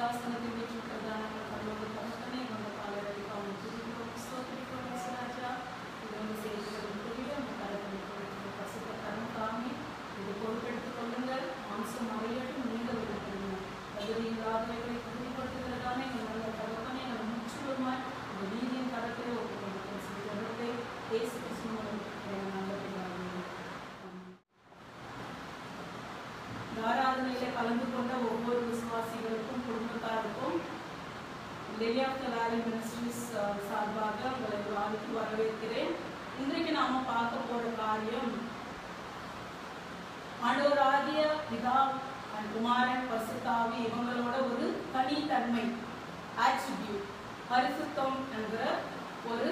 சிங்காசனத்தில் வீற்றிருக்கிறதான பரலோக தகப்பனே, உங்க பாதரடிக்கு அவனை துதிக்கிறோம், ஸ்தோத்திரிக்கிறோம், இயேசுராஜா. இது வந்து செய்திகளின் குறியில உங்க கரத்தில் கொடுக்கிற பசுத்த கரம் தாங்கி, இது பொறுப்பெடுத்துக் கொள்ளுங்கள். மாம்சம் மறையட்டும், நீங்கள் விடுவிடுங்கள். தகுதியில்லாதவைகளை துதிப்படுத்துகிறதான எங்கள் நல்ல தகப்பனே, எங்களை முற்றிலுமாய் உங்க நீதியின் கரத்திலே ஒப்புக் கொடுக்கிறோம். சிறுவர்களே, இயேசு கிறிஸ்துவின் மூலம் எங்கள் நல்ல பிதாவே. ஆமென். இந்த ஆராதனையில கலந்து கொண்ட ஒவ்வொரு விசுவாசிகளுக்கும் குடும்பத்தாருக்கும் லிலியா கலாரி மினிஸ்ட்ரிஸ் சார்பாக உங்களை வாழ்த்து வரவேற்கிறேன் இன்றைக்கு நாம பார்க்க போற காரியம் ஆண்டவராகிய பிதா and குமாரன் பரிசுத்தாவி இவங்களோட ஒரு தனித்தன்மை ஆட்ரிபியூட் பரிசுத்தம் என்கிற ஒரு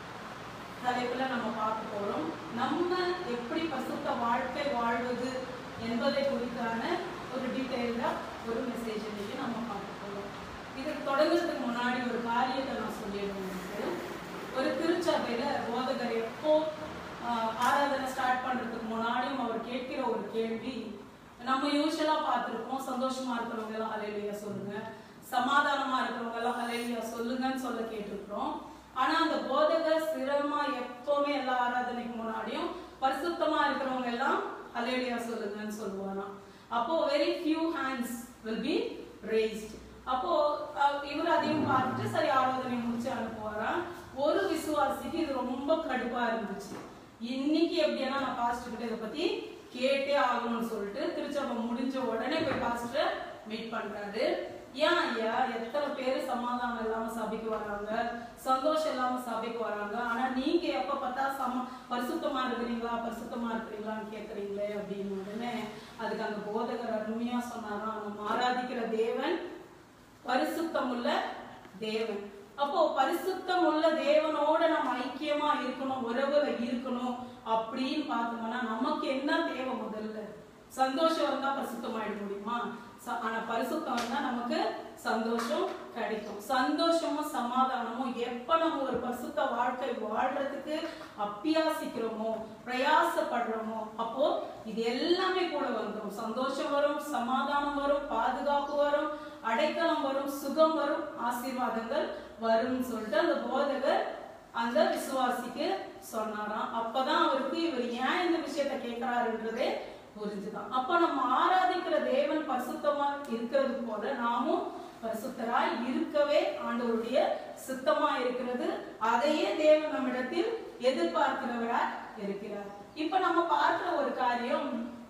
தலைப்புல நம்ம பார்க்க போறோம் நம்ம எப்படி பசுத்த வாழ்க்கை வாழ்வது என்பதை குறித்தான ஒரு டீட்டெயில்டா ஒரு மெசேஜ் இன்னைக்கு நம்ம பார்க்க போறோம் இதுக்கு தொடங்குறதுக்கு முன்னாடி ஒரு காரியத்தை நான் சொல்லிடுறேன் உங்களுக்கு. ஒரு திருச்சபையில போதகர் எப்போ ஆஹ், ஆராதனை ஸ்டார்ட் பண்றதுக்கு முன்னாடியும் அவர் கேட்கிற ஒரு கேள்வி நம்ம யூஸ்வலா பார்த்திருப்போம் சந்தோஷமா இருக்கிறவங்க எல்லாம் அலையிலையா சொல்லுங்க சமாதானமா இருக்கிறவங்க எல்லாம் அலையிலையா சொல்லுங்கன்னு சொல்ல கேட்டிருக்கிறோம் ஆனா அந்த போதகர் சிரமமா எப்பவுமே எல்லா ஆராதனைக்கு முன்னாடியும் பரிசுத்தமா இருக்கிறவங்க எல்லாம் அலேலியா சொல்லுங்கன்னு சொல்லுவாராம் அப்போ very few hands will be raised அப்போ அஹ், இவர் அதையும் பார்த்துட்டு சரி ஆராதனை முடிச்சு அனுப்புவாராம் ஒரு விசுவாசிக்கு இது ரொம்ப கடுப்பா இருந்துச்சு இன்னைக்கு எப்படின்னா நான் பாஸ்டர் கிட்ட இதை பத்தி கேட்டே ஆகணும்னு சொல்லிட்டு திருச்சபை முடிஞ்ச உடனே போய் பாஸ்டர் மீட் பண்றாரு ஏன் ஐயா எத்தனை பேர் சமாதானம் இல்லாம சபைக்கு வராங்க சந்தோஷம் இல்லாம சபைக்கு வராங்க ஆனா நீங்க எப்ப பார்த்தா சம பரிசுத்தமா இருக்கிறீங்களா பரிசுத்தமா இருக்கிறீங்களான்னு கேக்குறீங்களே அப்படின்னு உடனே அதுக்கு அந்த போதகர் அருமையா சொன்னாராம் நம்ம ஆராதிக்கிற தேவன் பரிசுத்தம் உள்ள தேவன் அப்போ பரிசுத்தம் உள்ள தேவனோட நம்ம ஐக்கியமா இருக்கணும் உறவுல இருக்கணும் அப்படின்னு பார்த்தோம்னா நமக்கு என்ன தேவை முதல்ல சந்தோஷம் வந்தா பரிசுத்தமாயிட முடியுமா ச- ஆனா பரிசுத்தம் வந்தா நமக்கு சந்தோஷம் கிடைக்கும் சந்தோஷமும் சமாதானமும் எப்ப நம்ம ஒரு பரிசுத்த வாழ்க்கை வாழ்றதுக்கு அப்பியாசிக்கிறோமோ பிரயாசப்படுறோமோ அப்போ இது எல்லாமே கூட வந்துடும் சந்தோஷம் வரும் சமாதானம் வரும் பாதுகாப்பு வரும் அடைக்கலம் வரும் சுகம் வரும் ஆசீர்வாதங்கள் வரும்னு சொல்லிட்டு அந்த போதகர் அந்த விசுவாசிக்கு சொன்னாராம் அப்பதான் அவருக்கு இவர் ஏன் இந்த விஷயத்த கேட்கிறாருன்றதே புரிஞ்சுதான் அப்ப நம்ம ஆராதிக்கிற தேவன் பரிசுத்தமா இருக்கிறது போல நாமும் பரிசுத்தராய் இருக்கவே ஆண்டவருடைய சித்தமா இருக்கிறது அதையே தேவன் நம்மிடத்தில் எதிர்பார்க்கிறவராய் இருக்கிறார் இப்ப நம்ம பார்க்கிற ஒரு காரியம்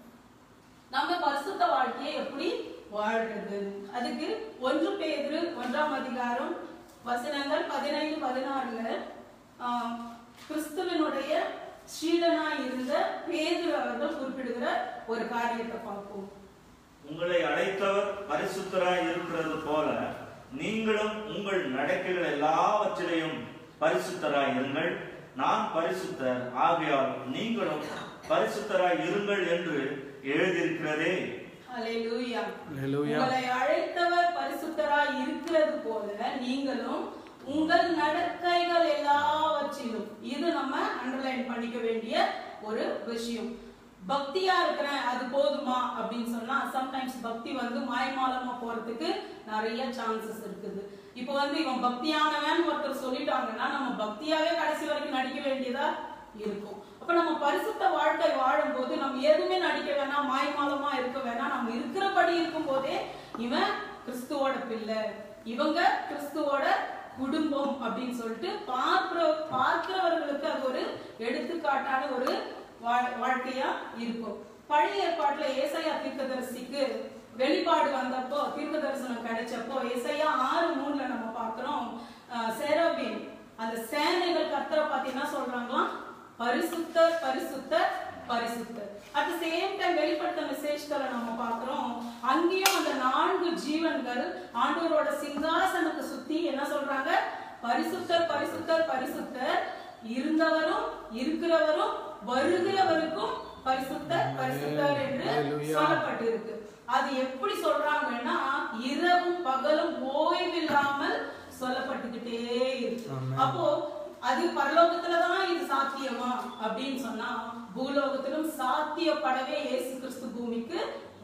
நம்ம பரிசுத்த வாழ்க்கையை எப்படி வாழ்றது அதுக்கு ஒன்று பேதுரு ஒன்றாம் அதிகாரம் வசனங்கள் பதினைந்து பதினாறுல ஆஹ், கிறிஸ்துவனுடைய ஸ்ரீடனாய் இருந்த பேதுரு அவர்கள் குறிப்பிடுகிற ஒரு காரியத்தை பார்ப்போம் உங்களை அழைத்தவர் பரிசுத்தராய் இருக்கிறது போல நீங்களும் உங்கள் நடக்கைகள் எல்லாவற்றிலையும் பரிசுத்தராய் இருங்கள் நான் பரிசுத்தர் ஆகையால் நீங்களும் பரிசுத்தராய் இருங்கள் என்று எழுதியிருக்கிறதே ஹalleluya Hallelujah. உங்களை அழைத்தவர் பரிசுத்தராய் இருக்கிறது போல நீங்களும் உங்கள் நடக்கைகள் எல்லாவற்றிலும் இது நம்ம அண்டர்லைன் பண்ணிக்க வேண்டிய ஒரு விஷயம் பக்தியா இருக்கிறேன் அது போதுமா அப்படின்னு சொன்னா சம்டைம்ஸ் பக்தி வந்து மாய்மாலமா போறதுக்கு நிறைய சான்சஸ் இருக்குது இப்போ வந்து இவன் பக்தியானவன் ஒருத்தர் சொல்லிட்டாங்கன்னா நம்ம பக்தியாவே கடைசி வரைக்கும் நடிக்க வேண்டியதா இருக்கும் அப்ப நம்ம பரிசுத்த வாழ்க்கை வாழும்போது நம்ம எதுவுமே நடிக்க வேணாம் மாய்மாலமா இருக்க வேணாம் நம்ம இருக்கிறபடி இருக்கும் போதே இவன் கிறிஸ்துவோட பிள்ளை இவங்க கிறிஸ்துவோட குடும்பம் அப்படின்னு சொல்லிட்டு பார்க்கிற பார்க்கிறவர்களுக்கு அது ஒரு எடுத்துக்காட்டான ஒரு வா- வாழ்க்கையா இருக்கும் பழைய ஏற்பாட்டுல ஏசாயா தீர்க்கதரிசிக்கு வெளிப்பாடு வந்தப்போ தீர்க்க தரிசனம் கிடைச்சப்போ ஏசாயா ஆறு மூணுல நம்ம பார்க்கிறோம் அஹ், செரபீம் அந்த சேனைகள் கர்த்தரை பார்த்து என்ன சொல்றாங்களாம் பரிசுத்தர் பரிசுத்தர் பரிசுத்தர் அட் சேம் டைம் வெளிப்படுத்த மெசேஜ்களை நம்ம பார்க்கிறோம் அங்கேயும் அந்த நான்கு ஜீவன்கள் ஆண்டவரோட சிங்காசனத்தை சுத்தி என்ன சொல்றாங்க பரிசுத்தர் பரிசுத்தர் பரிசுத்தர் இருந்தவரும் இருக்கிறவரும் வருகிறவருக்கும் பரிசுத்தர் பரிசுத்தர் என்று Hallelujah. சொல்லப்பட்டிருக்கு அது எப்படி சொல்றாங்கன்னா இரவும் பகலும் ஓய்வில்லாமல் சொல்லப்பட்டுக்கிட்டே இருக்கு Amen. அப்போ அது பரலோகத்துலதான் இது சாத்தியமா அப்படின்னு சொன்னா பூலோகத்திலும் சாத்தியப்படவே இயேசு கிறிஸ்து பூமிக்கு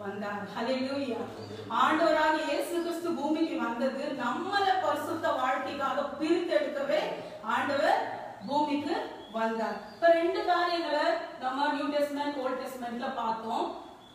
வந்தார் ஹalleluya ஆண்டவராக இயேசு கிறிஸ்து பூமிக்கு வந்தது நம்மள பரிசுத்த வாழ்க்கைக்காக பிரித்தெடுக்கவே ஆண்டவர் பூமிக்கு வந்தார் இப்ப ரெண்டு காரியங்களை நம்ம நியூ டெஸ்ட்மென்ட் ஓல்ட் டெஸ்ட்மென்ட்ல பார்த்தோம்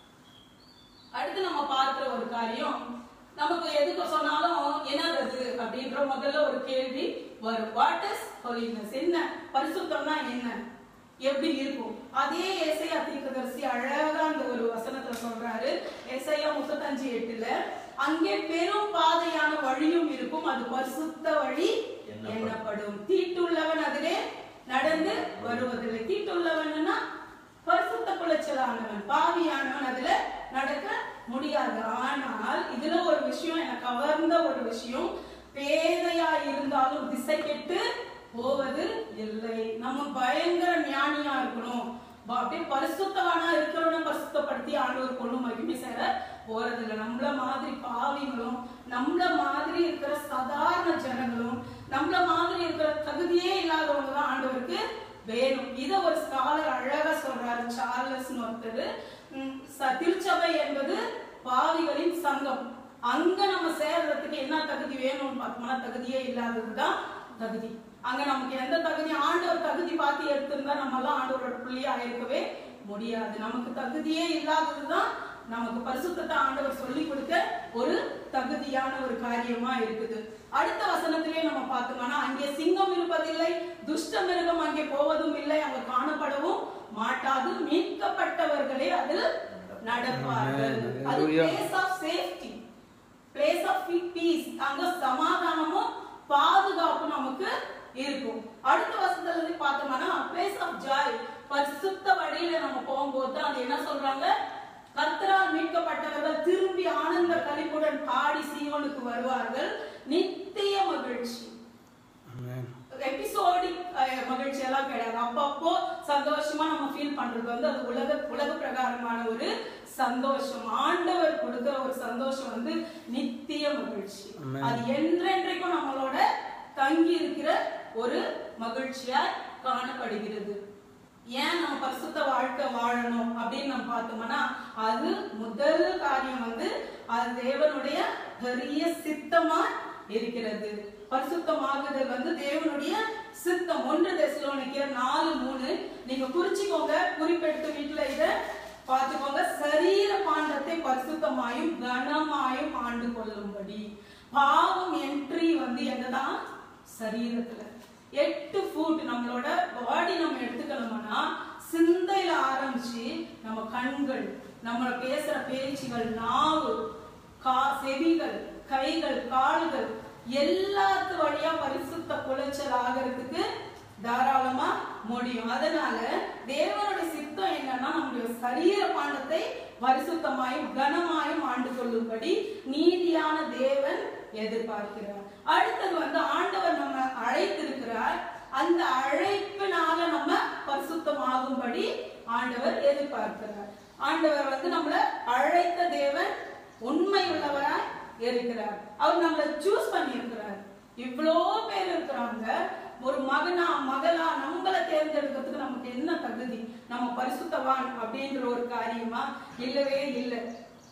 அடுத்து நம்ம பார்க்கிற ஒரு காரியம் நமக்கு எதுக்கு சொன்னாலும் என்னது அது அப்படின்ற முதல்ல ஒரு கேள்வி வரும் வாட் இஸ் ஹோலினஸ் என்ன பரிசுத்தம்னா என்ன எப்படி இருக்கும் அதே ஏசையா தீர்க்கதரிசி அழகா அந்த ஒரு வசனத்துல சொல்றாரு ஏசையா முப்பத்தஞ்சு எட்டுல அங்கே பெரும் பாதையான வழியும் இருக்கும் அது பரிசுத்த வழி எண்ணப்படும். எண்ணப்படும் தீட்டுள்ளவன் அதிலே நடந்து வருவதில்லை தீட்டுள்ளவன்னா பரிசுத்த குலைச்சலானவன் பாவியானவன் அதுல நடக்க முடியாது ஆனால் இதுல ஒரு விஷயம் எனக்கு கவர்ந்த ஒரு விஷயம் பேதையா இருந்தாலும் திசை கெட்டு போவது இல்லை நம்ம பயங்கர ஞானியா இருக்கணும் ப- அப்படியே பரிசுத்தவானா இருக்கிறவன பரிசுத்தப்படுத்தி ஆண்டவர் கொண்டு மகிமை சேர போறது இல்லை நம்மள மாதிரி பாவிகளும் நம்மள மாதிரி இருக்கிற சாதாரண ஜனங்களும் நம்மள மாதிரி இருக்கிற தகுதியே இல்லாதவங்க தான் ஆண்டவருக்கு வேணும் இத ஒரு ஸ்காலர் அழகா சொல்றாரு சார்லஸ் ஒருத்தர் உம், ச- திருச்சபை என்பது பாவிகளின் சங்கம் அங்க நம்ம சேர்றதுக்கு என்ன தகுதி வேணும்னு பார்த்தோம்னா தகுதியே இல்லாததுதான் தகுதி அங்க நமக்கு எந்த தகுதி ஆண்டவர் தகுதி பார்த்து எடுத்திருந்தா நம்ம எல்லாம் ஆண்டவரோட பிள்ளையா இருக்கவே முடியாது நமக்கு தகுதியே இல்லாததுதான் நமக்கு பரிசுத்தத்தை ஆண்டவர் சொல்லி கொடுக்க ஒரு தகுதியான ஒரு காரியமா இருக்குது அடுத்த வசனத்திலே நம்ம பார்த்தோம்னா அங்கே சிங்கம் இருப்பதில்லை துஷ்ட மிருகம் அங்கே போவதும் இல்லை அங்க காணப்படவும் மாட்டாது மீட்கப்பட்டவர்களே அதில் நடப்பார்கள் அது Hallelujah. Place of safety place of peace அங்க சமாதானமும் பாதுகாப்பும் நமக்கு இருக்கும் அடுத்த வருஷத்துல இருந்து பார்த்தோம்னா பிளேஸ் ஆஃப் ஜாய் பரிசுத்த வழியில நம்ம போகும்போது தான் அது என்ன சொல்றாங்க கர்த்தரால் மீட்கப்பட்டவர்கள் திரும்பி ஆனந்த களிப்புடன் பாடி சீயோனுக்கு வருவார்கள் நித்திய மகிழ்ச்சி Amen. எபிசோடிக் மகிழ்ச்சி எல்லாம் கிடையாது அப்பப்போ சந்தோஷமா நம்ம ஃபீல் பண்றது வந்து அது உலக உலக பிரகாரமான ஒரு சந்தோஷம் ஆண்டவர் கொடுக்கிற ஒரு சந்தோஷம் வந்து நித்திய மகிழ்ச்சி Amen. அது என்றென்றைக்கும் நம்மளோட தங்கி இருக்கிற ஒரு மகிழ்ச்சியா காணப்படுகிறது ஏன் நம்ம பரிசுத்த வாழ்க்கை வாழணும் அப்படின்னு நம்ம பார்த்தோம்னா அது முதல் காரியம் வந்து அது தேவனுடைய பெரிய சித்தமா இருக்கிறது பரிசுத்தமாகுதல் வந்து தேவனுடைய சித்தம் ஒன்று தெசலோனிக்கர் நாலு மூணு நீங்க குறிச்சுக்கோங்க குறிப்பெடுத்து வீட்டுல இத பார்த்துக்கோங்க சரீர பாண்டத்தை பரிசுத்தமாயும் கனமாயும் ஆண்டு கொள்ளும்படி பாவம் என்ட்ரி வந்து எங்கதான் சரீரத்துல எட்டு ஃபுட் நம்மளோட பாடி நம்ம எடுத்துக்கணும்னா சிந்தையில ஆரம்பிச்சு நம்ம கண்கள் நம்ம பேசுற பேச்சுகள் நாவு கா செவிகள் கைகள் கால்கள் எல்லாத்து வழியா பரிசுத்த குலைச்சல் ஆகிறதுக்கு தாராளமா முடியும் அதனால தேவனுடைய சித்தம் என்னன்னா நம்முடைய சரீர பாண்டத்தை பரிசுத்தமாயும் கனமாயும் ஆண்டு கொள்ளும்படி நீதியான தேவன் எதிர்பார்க்கிறார் அடுத்தது வந்து ஆண்டவர் நம்ம அழைத்திருக்கிறார் அந்த அழைப்பினால நம்ம பரிசுத்தமாகும்படி ஆண்டவர் எதிர்பார்க்கிறார் ஆண்டவர் வந்து நம்மள அழைத்த தேவன் உண்மை உள்ளவராய் இருக்கிறார் அவர் நம்மள சூஸ் பண்ணி இருக்கிறார் இவ்வளோ பேர் இருக்கிறாங்க ஒரு மகனா மகளா நம்மள தேர்ந்தெடுக்கிறதுக்கு நமக்கு என்ன தகுதி நம்ம பரிசுத்தவான் அப்படின்ற ஒரு காரியமா இல்லவே இல்லை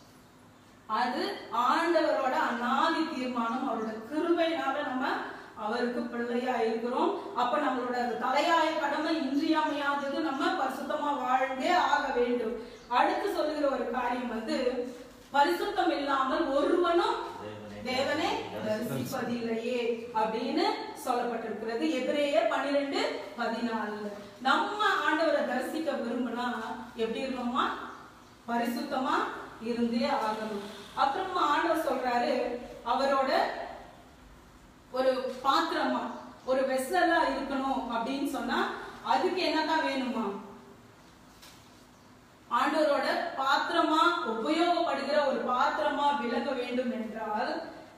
அது ஆண்டவரோட அநாதி தீர்மானம் அவரோட கிருபையினால நம்ம அவருக்கு பிள்ளையா இருக்கிறோம் அப்ப நம்மளோட அந்த தலையாய கடமை இன்றியமையாதது நம்ம பரிசுத்தமா வாழ்ந்தே ஆக வேண்டும் அடுத்து சொல்லுகிற ஒரு காரியம் வந்து பரிசுத்தம் இல்லாமல் ஒருவனும் தேவனை தரிசிப்பதில்லையே அப்படின்னு சொல்லப்பட்டிருக்கிறது எபிரேயர் பன்னிரெண்டு பதினாலு நம்ம ஆண்டவரை தரிசிக்க விரும்பினா எப்படி இருக்கணுமா பரிசுத்தமா இருந்தே ஆகணும் அப்புறமா ஆண்டவர் சொல்றாரு அவரோட ஒரு பாத்திரமா ஒரு வெசலா இருக்கணும் அப்படின்னு சொன்னா அதுக்கு என்னதான் வேணுமா ஆண்டவரோட பாத்திரமா உபயோகப்படுகிற ஒரு பாத்திரமா விளங்க வேண்டும் என்றால்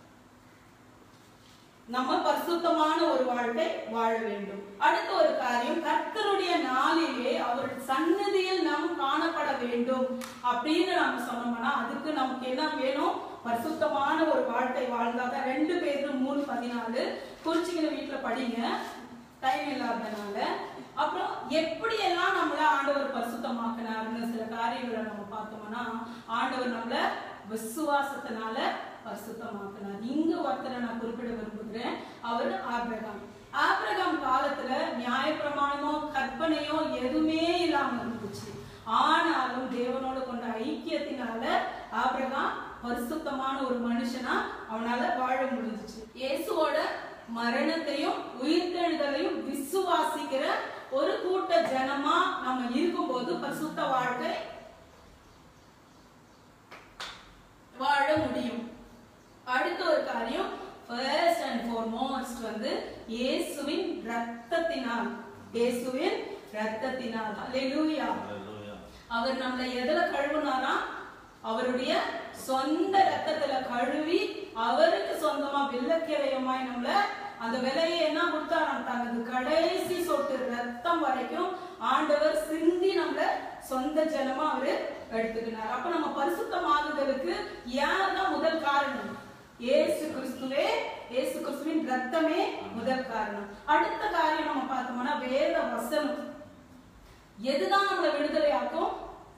நம்ம பரிசுத்தமான ஒரு வாழ்க்கை வாழ வேண்டும் அடுத்த ஒரு காரியம் கர்த்தருடைய நாளிலே அவர் சன்னதியில் நாம் காணப்பட வேண்டும் அப்படின்னு நம்ம சொன்னோம்னா அதுக்கு நமக்கு என்ன வேணும் பரிசுத்தமான ஒரு வாழ்க்கை வாழ்ந்தாதான் ரெண்டு பேரும் மூணு பதினாலு குறிச்சிக்கிற வீட்டுல படிங்க டைம் இல்லாதனால அப்புறம் எப்படி எல்லாம் நம்மள ஆண்டவர் பரிசுத்தமாக்கினாருன்னு சில காரியங்களை நம்ம பார்த்தோம்னா ஆண்டவர் நம்மள விசுவாசத்தினால பரிசுத்தமாக்கினார் இங்க ஒருத்தரை நான் குறிப்பிட விரும்புகிறேன் அவர் ஆபிரகாம் ஆபிரகாம் காலத்துல நியாயப்பிரமாணமோ கற்பனையோ எதுவுமே இல்லாம இருந்துச்சு ஆனாலும் தேவனோட கொண்ட ஐக்கியத்தினால ஆபிரகாம் பரிசுத்தமான ஒரு மனுஷனா அவனால வாழ முடிஞ்சுச்சு இயேசுவோட மரணத்தையும் உயிர்த்தெழுதலையும் விசுவாசிக்கிற ஒரு கூட்ட ஜனமா நம்ம இருக்கும்போது பரிசுத்த வாழ்க்கை வாழ முடியும் அடுத்த ஒரு காரியம் ஃபர்ஸ்ட் அண்ட் ஃபார்மோஸ்ட் வந்து இயேசுவின் ரத்தத்தினால் இயேசுவின் ரத்தத்தினால் ஹalleluya Hallelujah. அவர் நம்மளை எதுல கழுவுனாரா அவருடைய சொந்த ரத்தத்துல கழுவி அவருக்கு சொந்தமா வில்லக்கிரயமாய் நம்மள அந்த விலையை என்ன கொடுத்தாராம் தனது கடைசி சொட்டு ரத்தம் வரைக்கும் ஆண்டவர் சிந்தி நம்மள சொந்த ஜனமா அவரு எடுத்துக்கினார் அப்ப நம்ம பரிசுத்தமாகுதலுக்கு யார் தான் முதல் காரணம் இயேசு கிறிஸ்துவே இயேசு கிறிஸ்துவின் ரத்தமே முதல் காரணம் அடுத்த காரியம் நம்ம பார்த்தோம்னா வேத வசனம் எதுதான் நம்மளை விடுதலையாக்கும்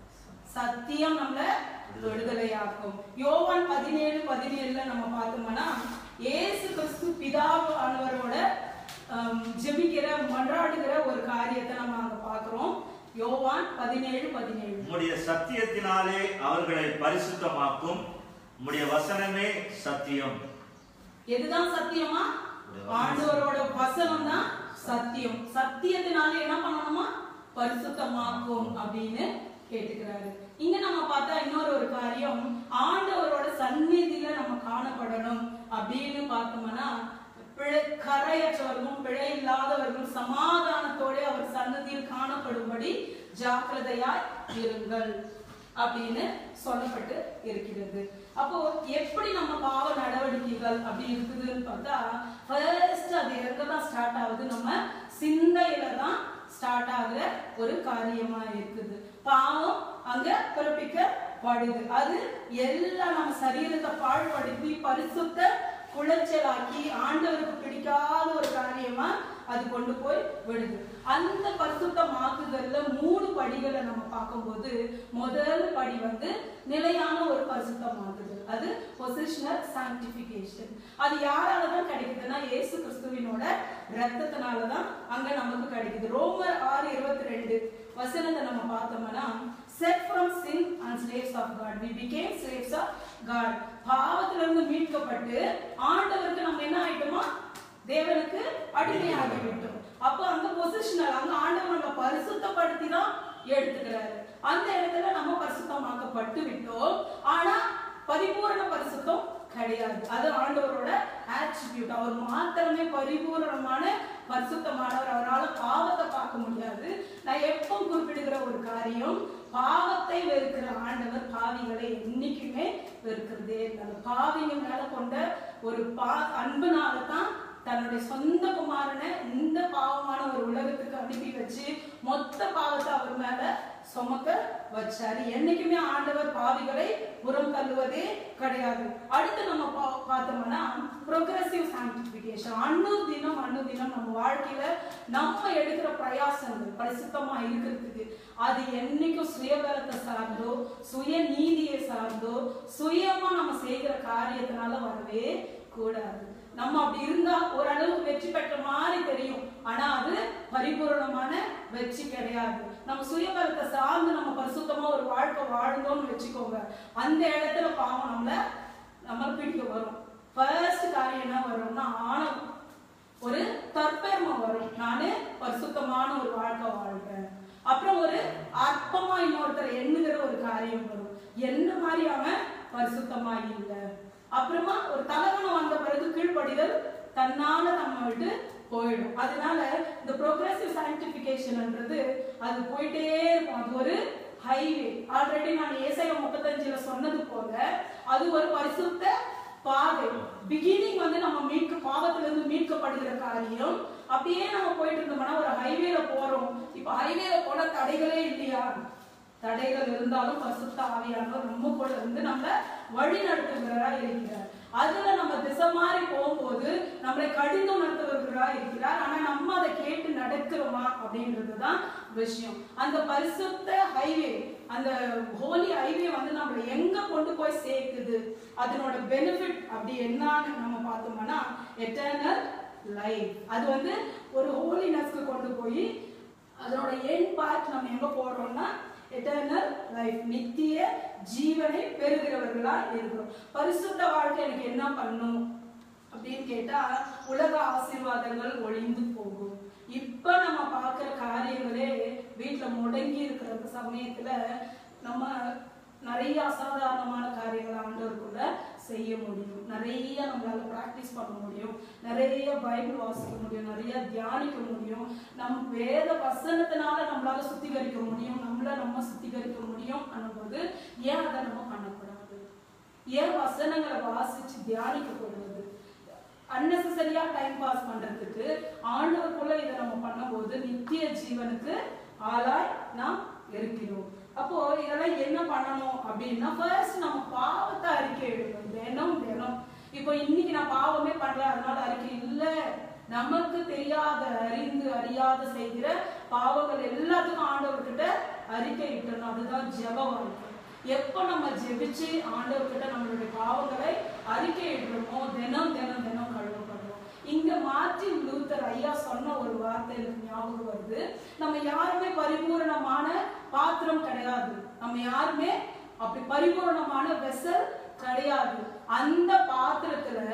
சத்தியம் நம்மள விடுதலையாக்கும் யோவான் பதினேழு பதினேழுல நம்ம பார்த்தோம்னா இயேசு கிறிஸ்து பிதாவானவரோட ஆம், ஜெபிக்கிற மன்றாடுகிற ஒரு காரியத்தை நம்ம அங்க பார்க்கிறோம் யோவான் பதினேழு பதினேழு உம்முடைய சத்தியத்தினாலே அவர்களை பரிசுத்தமாக்கும் உம்முடைய வசனமே சத்தியம் எதுதான் சத்தியமா ஆண்டவரோட வசனம் தான் சத்தியம் சத்தியத்தினால என்ன பண்ணணுமா பரிசுத்தமாக்கும் அப்படின்னு கேட்டுக்கிறாரு இங்க நம்ம பார்த்தா இன்னொரு ஒரு காரியம் ஆண்டவரோட சந்நிதியில நம்ம காணப்படணும் அப்படின்னு பார்த்தோம்னா பிழை கரையற்றவர்களும் பிழை இல்லாதவர்களும் சமாதானத்தோட அவர் சன்னதியில் காணப்படும்படி ஜாக்கிரதையாய் இருங்கள் அப்படின்னு சொல்லப்பட்டு இருக்கிறது அப்போ எப்படி நம்ம பாவ நடவடிக்கைகள் அப்படி இருக்குதுன்னு பார்த்தா ஃபர்ஸ்ட் அது எங்க தான் ஸ்டார்ட் ஆகுது நம்ம சிந்தையில தான் ஸ்டார்ட் ஆகுற ஒரு காரியமா இருக்குது பாவம் அங்க பிறப்பிக்கப்படுது அது எல்லாம் நம்ம சரீரத்தை பாழ்படுத்தி பரிசுத்த குளைச்சலாக்கி ஆண்டவருக்கு பிடிக்காத ஒரு காரியமா அது கொண்டு போய் விடுது அந்த பரிசுத்தமாக்குதல்ல மூணு படிகளை நம்ம பார்க்கும்போது முதல் படி வந்து நிலையான ஒரு பரிசுத்தமாக்குதல் அது பொசிஷனல் சாங்டிபிகேஷன் அது யாரால தான் கிடைக்குதுன்னா இயேசு கிறிஸ்துவினோட ரத்தத்தினால தான் அங்க நமக்கு கிடைக்குது ரோமர் ஆறு இருபத்தி ரெண்டு வசனத்தை நம்ம பார்த்தோம்னா set from sin and slaves of God we become slaves of God பாவத்திலிருந்து மீட்கப்பட்டு ஆண்டவருக்கு நம்ம என்ன ஆயிட்டோமா தேவனுக்கு அடிமையாகி விட்டோம் அப்போ அந்த பொசிஷனல் அங்க ஆண்டவர் நம்ம பரிசுத்தப்படுத்தி தான் எடுத்துக்கிறாரு அந்த இடத்துல நம்ம பரிசுத்தமாக்கப்பட்டு விட்டோம் ஆனா பரிபூரண பரிசுத்தம் கிடையாது அது ஆண்டவரோட ஆட்ரிபியூட் அவர் மாத்திரமே பரிபூரணமான பரிசுத்தமானவர் அவரால் பாவத்தை பார்க்க முடியாது நான் எப்போ குறிப்பிடுகிற ஒரு காரியம் பாவத்தை வெறுக்கிற ஆண்டவர் பாவிகளை என்னைக்குமே வெறுக்கிறதே இல்லை அந்த பாவிங்க மேல கொண்ட ஒரு பா அன்புனால தான் தன்னுடைய சொந்த குமாரனை இந்த பாவமான ஒரு உலகத்துக்கு அனுப்பி வச்சு மொத்த பாவத்தை அவர் மேல சுமக்க வச்சாரு என்னைக்குமே ஆண்டவர் பாவிகளை புறம் தள்ளுவதே கிடையாது அடுத்து நம்ம பா- பார்த்தோம்னா ப்ரோக்ரஸிவ் சாங்டிபிகேஷன் அண்ணு தினம் அண்ணு தினம் நம்ம வாழ்க்கையில நம்ம எடுக்கிற பிரயாசங்கள் பரிசுத்தமா இருக்கிறதுக்கு அது என்னைக்கும் சுயபலத்தை சார்ந்தோ சுய நீதியை சார்ந்தோ சுயமா நம்ம செய்கிற காரியத்தினால வரவே கூடாது நம்ம அப்படி இருந்தா ஓரளவுக்கு வெற்றி பெற்ற மாதிரி தெரியும் ஆனா அது பரிபூரணமான வெற்றி கிடையாது நம்ம சுயபலத்தை சார்ந்து நம்ம பரிசுத்தமா ஒரு வாழ்க்கை வாழ்ந்தோம்னு வச்சுக்கோங்க அந்த இடத்துல பாவம் நம்மள நம்ம பிடிக்க வரும் ஃபர்ஸ்ட் காரியம் என்ன வரும்னா ஆணவம் ஒரு தற்பெருமை வரும் நானு பரிசுத்தமான ஒரு வாழ்க்கை வாழ்றேன் அப்புறம் ஒரு அற்பமா இன்னொருத்தர் எண்ணுகிற ஒரு காரியம் வரும் என்ன மாதிரி அவன் பரிசுத்தமா இல்லை அப்புறமா ஒரு தலகணம் வந்த பிறகு கீழ்ப்படிதல் தன்னால நம்ம விட்டு போயிடும் அதனால இந்த ப்ரோக்ரஸிவ் சயின்டிபிகேஷன்ன்றது அது போயிட்டே இருக்கும் அது ஒரு ஹைவே ஆல்ரெடி நான் ஏசாயா முப்பத்தஞ்சுல சொன்னது போல அது ஒரு பரிசுத்த பாதை பிகினிங் வந்து நம்ம மீட்க பாவத்துல இருந்து மீட்கப்படுகிற காரியம் அப்படியே நம்ம போயிட்டு இருந்தோம்னா ஒரு ஹைவேல போறோம் இப்ப ஹைவேல போன தடைகளே இல்லையா தடைகள் இருந்தாலும் பரிசுத்த ஆவியானவர் நம்ம கூட இருந்து நம்மள வழி நடத்துகிறவரா இருக்கிறார் அதுல நம்ம திசை மாறி போகும்போது நம்மளை கடிந்து உணர்த்துகிறவரா இருக்கிறார் ஆனா நம்ம அதை கேட்டு நடக்கிறோமா அப்படின்றதுதான் விஷயம் அந்த பரிசுத்த ஹைவே அந்த ஹோலி ஹைவே வந்து நம்மளை எங்க கொண்டு போய் சேர்க்குது அதனோட பெனிஃபிட் அப்படி என்னன்னு நம்ம பார்த்தோம்னா எட்டர்னல் லைஃப் அது வந்து ஒரு ஹோலினஸ்க்கு கொண்டு போய் அதனோட எண்ட் பார்ட் நம்ம எங்க போறோம்னா எட்டர்னல் லைஃப் நித்திய ஜீவனை பெறுகிறவர்களா இருக்கிறோம் பரிசுத்த வாழ்க்கை எனக்கு என்ன பண்ணும் அப்படின்னு கேட்டா உலக ஆசீர்வாதங்கள் ஒளிந்து போகும் இப்ப நம்ம பார்க்கிற காரியங்களே வீட்டுல முடங்கி இருக்கிற சமயத்துல நம்ம நிறைய அசாதாரணமான காரியங்களை ஆண்டவருக்குள்ள செய்ய முடியும் நிறைய நம்மளால பிராக்டிஸ் பண்ண முடியும் நிறைய பைபிள் வாசிக்க முடியும் நிறைய தியானிக்க முடியும் நம் வேத வசனத்தினால நம்மளால சுத்திகரிக்க முடியும் நம்மள நம்ம சுத்திகரிக்க முடியும் போது ஏன் அதை நம்ம பண்ணக்கூடாது ஏன் வசனங்களை வாசிச்சு தியானிக்க கூடாது அன்னெசரியா டைம் பாஸ் பண்றதுக்கு ஆண்டவருக்குள்ள இதை நம்ம பண்ணும்போது நித்திய ஜீவனுக்கு ஆளாய் நாம் இருக்கிறோம் அப்போ இதெல்லாம் என்ன பண்ணணும் அப்படின்னா ஃபர்ஸ்ட் நம்ம பாவத்தை அறிக்கை எடுக்கணும் தினம் தினம் இப்போ இன்னைக்கு நான் பாவமே பண்றேன் அதனால அறிக்கை இல்ல நமக்கு தெரியாத அறிந்து அறியாத செய்கிற பாவங்கள் எல்லாத்துக்கும் ஆண்டவர்கிட்ட அறிக்கை இட்டணும் அதுதான் ஜெப வாழ்க்கை எப்போ நம்ம ஜெபிச்சு ஆண்டவர்கிட்ட நம்மளுடைய பாவங்களை அறிக்கை இடுறோமோ தினம் தினம் தினம் கழுவப்படுறோம் இங்க மார்ட்டின் லூத்தர் ஐயா சொன்ன ஒரு வார்த்தை எனக்கு ஞாபகம் வருது நம்ம யாருமே பரிபூரணமான பாத்திரம் கிடையாது நம்ம யாருமே அப்படி பரிபூரணமான வெசல் கிடையாது அந்த பாத்திரத்துல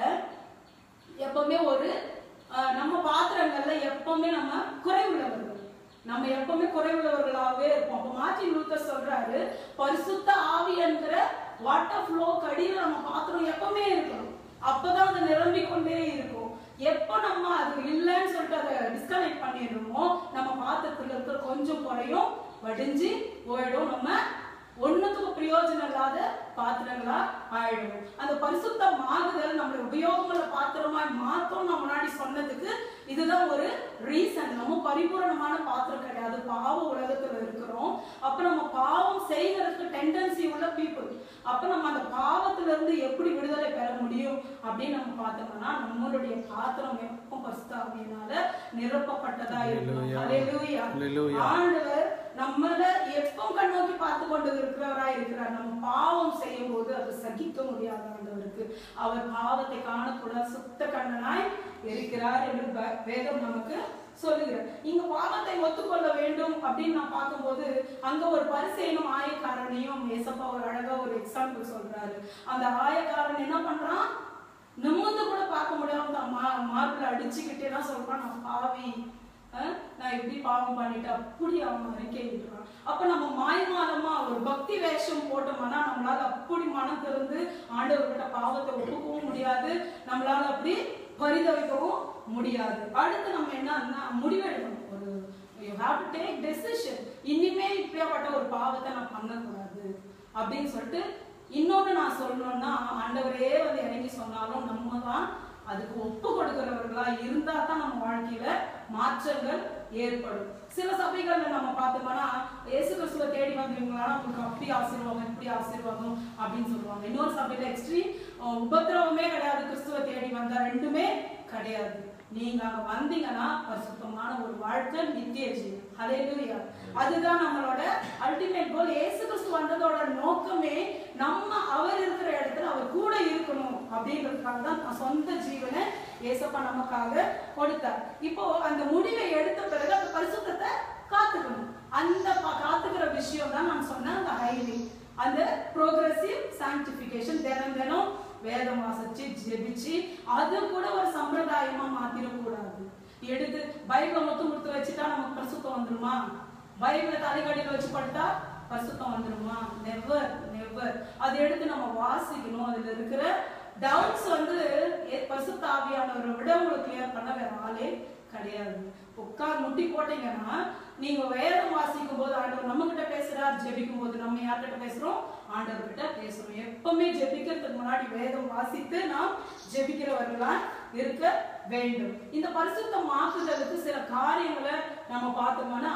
எப்பவுமே ஒரு அஹ், நம்ம பாத்திரங்கள்ல எப்பவுமே நம்ம குறைவுள்ளவர்கள் நம்ம எப்பவுமே குறைவுள்ளவர்களாகவே இருப்போம் அப்ப மார்ட்டின் லூத்தர் சொல்றாரு பரிசுத்த ஆவி என்கிற வாட்டர் ஃப்ளோ கடியில நம்ம பாத்திரம் எப்பவுமே இருக்கணும் அப்பதான் அது நிரம்பிக் கொண்டே இருக்கும் எப்போ நம்ம அது இல்லைன்னு சொல்லிட்டு அதை டிஸ்கனெக்ட் பண்ணிடுறோமோ நம்ம பாத்திரத்துல இருக்கிற கொஞ்சம் குறையும் வடிஞ்சு போயிடும் நம்ம ஒண்ணுத்துக்கு பிரயோஜனம் இல்லாத பாத்திரங்களா ஆயிடும் அந்த பரிசுத்த மாறுதல் நம்மளை உபயோகமுள்ள பாத்திரமாய் மாத்தோம் நான் முன்னாடி சொன்னதுக்கு இதுதான் ஒரு ரீசன் நம்ம பரிபூரணமான பாத்திரம் கிடையாது பாவ உலகத்துல இருக்கிறோம் அப்ப நம்ம பாவம் செய்யறதுக்கு டெண்டன்சி உள்ள பீப்புள் அப்ப நம்ம அந்த பாவத்துல இருந்து எப்படி விடுதலை பெற முடியும் அப்படின்னு நம்ம பார்த்தோம்னா நம்மளுடைய பாத்திரம் எப்போ பரிசுத்தாவியினால நிரப்பப்பட்டதா இருக்கும் Hallelujah. Hallelujah. Hallelujah. ஆண்டவர் நம்மள எப்போ கண்ணோக்கி பார்த்து கொண்டு இருக்கிறவராய் இருக்கிறார் நம்ம பாவம் செய்யும் போது அது சகிக்க முடியாத ஆண்டவருக்கு அவர் பாவத்தை காணக்கூடாது சுத்த கண்ணனாய் இருக்கிறார் என்று ப- வேதம் நமக்கு சொல்லுகிறார் இங்க பாவத்தை ஒத்துக்கொள்ள வேண்டும் அப்படின்னு நான் பார்க்கும்போது அங்க ஒரு பரிசையும் ஆயக்காரனையும் ஏசப்பா ஒரு அழகா ஒரு எக்ஸாம்பிள் சொல்றாரு அந்த ஆயக்காரன் என்ன பண்றான் நிமிர்ந்து கூட பார்க்க முடியாம தான் மா மார்பில் அடிச்சுக்கிட்டே தான் சொல்றான் நான் பாவி அஹ், நான் எப்படி பாவம் பண்ணிட்டேன் அப்படி அவன் அறிக்கை விடுறான் அப்ப நம்ம மாய்மாலமா ஒரு பக்தி வேஷம் போட்டோம்னா நம்மளால அப்படி மனம் திறந்து ஆண்டவர்கிட்ட பாவத்தை ஒப்புக்கவும் முடியாது நம்மளால அப்படி பரிதவிக்கவும் முடியாது அடுத்து நம்ம என்னன்னா முடிவெடுக்கணும் ஒரு you have to take decision இனிமே இப்படியாப்பட்ட ஒரு பாவத்தை நான் பண்ணக்கூடாது அப்படின்னு சொல்லிட்டு இன்னொன்னு நான் சொல்லணும்னா ஆண்டவரே வந்து இறங்கி சொன்னாலும் நம்ம தான் அதுக்கு ஒப்பு கொடுக்கிறவர்களா இருந்தா தான் நம்ம வாழ்க்கையில மாற்றங்கள் ஏற்படும் சில சபைகள்ல நம்ம பார்த்தோம்னா இயேசு கிறிஸ்துவ தேடி வந்தீங்களா உங்களுக்கு அப்படி ஆசீர்வாதம் இப்படி ஆசீர்வாதம் அப்படின்னு சொல்லுவாங்க இன்னொரு சபையில எக்ஸ்ட்ரீம் உபத்திரவமே கிடையாது கிறிஸ்துவ தேடி வந்தா ரெண்டுமே கிடையாது நீங்க அங்க வந்தீங்கன்னா பரிசுத்தமான ஒரு வாழ்க்கை நித்திய ஜீவன் ஹalleluya அதுதான் நம்மளோட அல்டிமேட் கோல் இயேசு கிறிஸ்து வந்ததோட நோக்கமே நம்ம அவர் இருக்கிற இடத்துல அவர் கூட இருக்கணும் அப்படின்றதுக்காக தான் தன் சொந்த ஜீவனை ஏசப்பா நமக்காக கொடுத்தார் இப்போ அந்த முடிவை எடுத்த பிறகு அந்த பரிசுத்தத்தை காத்துக்கணும் அந்த ப- காத்துக்கிற விஷயம் தான் நான் சொன்ன அந்த ஹைலி அந்த ப்ரோக்ரஸிவ் சாங்டிஃபிகேஷன் தினம் தினம் வேதம் வாசிச்சு ஜெபிச்சு அது கூட ஒரு சம்பிரதாயமா மாத்திடக்கூடாது எடுத்து பைபிளை மொத்தம் கொடுத்து வச்சுட்டா நமக்கு பரிசுத்தம் வந்துருமா பைபிளை தலைக்கடியில் வச்சு படுத்தா பரிசுத்தம் வந்துருமா நெவர் நெவர் அதை எடுத்து நம்ம வாசிக்கணும் அதுல இருக்கிற டவுட்ஸ் வந்து ஏ- பரிசுத்த ஆவியானவரை விட உங்களுக்கு கிளியர் பண்ண வேற ஆளே கிடையாது உட்கார் முட்டி போட்டீங்கன்னா நீங்க வேதம் வாசிக்கும் போது ஆண்டவர் நம்ம கிட்ட பேசுறார் ஜெபிக்கும் போது நம்ம யார்கிட்ட பேசுறோம் ஆண்டவர் கிட்ட பேசுறோம் எப்பவுமே ஜெபிக்கிறதுக்கு முன்னாடி வேதம் வாசித்து நாம் ஜெபிக்கிறவர்களா இருக்க வேண்டும் இந்த பரிசுத்த மாற்றுதலுக்கு சில காரியங்களை நம்ம பார்த்தோம்னா